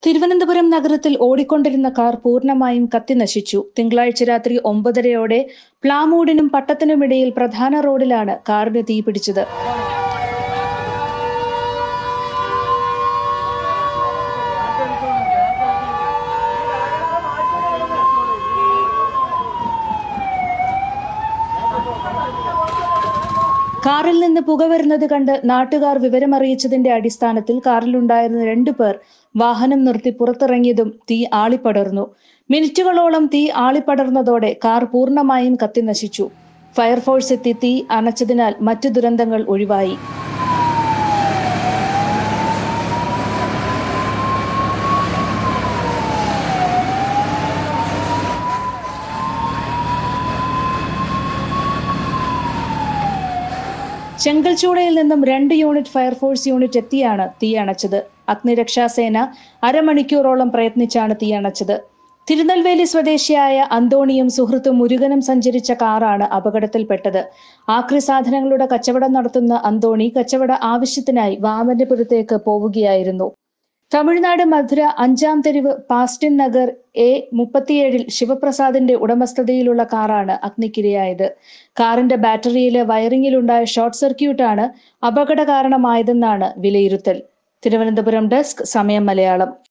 തിരുവനന്തപുരം നഗരത്തിൽ ഓടിക്കൊണ്ടിരുന്ന കാർ പൂർണ്ണമായും കത്തിനശിച്ചു തിങ്കളാഴ്ച രാത്രി ഒമ്പതരയോടെ പ്ലാമൂടിനും പട്ടത്തിനുമിടയിൽ പ്രധാന റോഡിലാണ് കാറിന് തീപിടിച്ചത് കാറിൽ നിന്ന് പുക വരുന്നത് കണ്ട് നാട്ടുകാർ വിവരമറിയിച്ചതിന്റെ അടിസ്ഥാനത്തിൽ കാറിലുണ്ടായിരുന്ന രണ്ടു പേർ വാഹനം നിർത്തി പുറത്തിറങ്ങിയതും തീ ആളിപ്പടർന്നു മിനിറ്റുകളോളം തീ ആളിപ്പടർന്നതോടെ കാർ പൂർണ്ണമായും കത്തിനശിച്ചു ഫയർഫോഴ്സ് എത്തി തീ അണച്ചതിനാൽ മറ്റു ദുരന്തങ്ങൾ ഒഴിവായി ചെങ്കൽച്ചൂടയിൽ നിന്നും രണ്ട് യൂണിറ്റ് ഫയർഫോഴ്സ് യൂണിറ്റ് എത്തിയാണ് തീ അണച്ചത് അഗ്നിരക്ഷാസേന അരമണിക്കൂറോളം പ്രയത്നിച്ചാണ് തീ അണച്ചത് തിരുനെൽവേലി സ്വദേശിയായ അന്തോണിയും സുഹൃത്തും മുരുകനും സഞ്ചരിച്ച കാറാണ് അപകടത്തിൽപ്പെട്ടത് ആക്രി സാധനങ്ങളുടെ കച്ചവടം നടത്തുന്ന അന്തോണി കച്ചവട ആവശ്യത്തിനായി വാമനപുരത്തേക്ക് പോവുകയായിരുന്നു തമിഴ്നാട് മധുര അഞ്ചാം തെരുവ് പാസ്റ്റിൻ നഗർ എ മുപ്പത്തിയേഴിൽ ശിവപ്രസാദിന്റെ ഉടമസ്ഥതയിലുള്ള കാറാണ് അഗ്നിക്കിരയായത് കാറിന്റെ ബാറ്ററിയിലെ വയറിംഗിലുണ്ടായ ഷോർട്ട് സർക്യൂട്ടാണ് അപകട കാരണമായതെന്നാണ് വിലയിരുത്തൽ തിരുവനന്തപുരം ഡെസ്ക് സമയം മലയാളം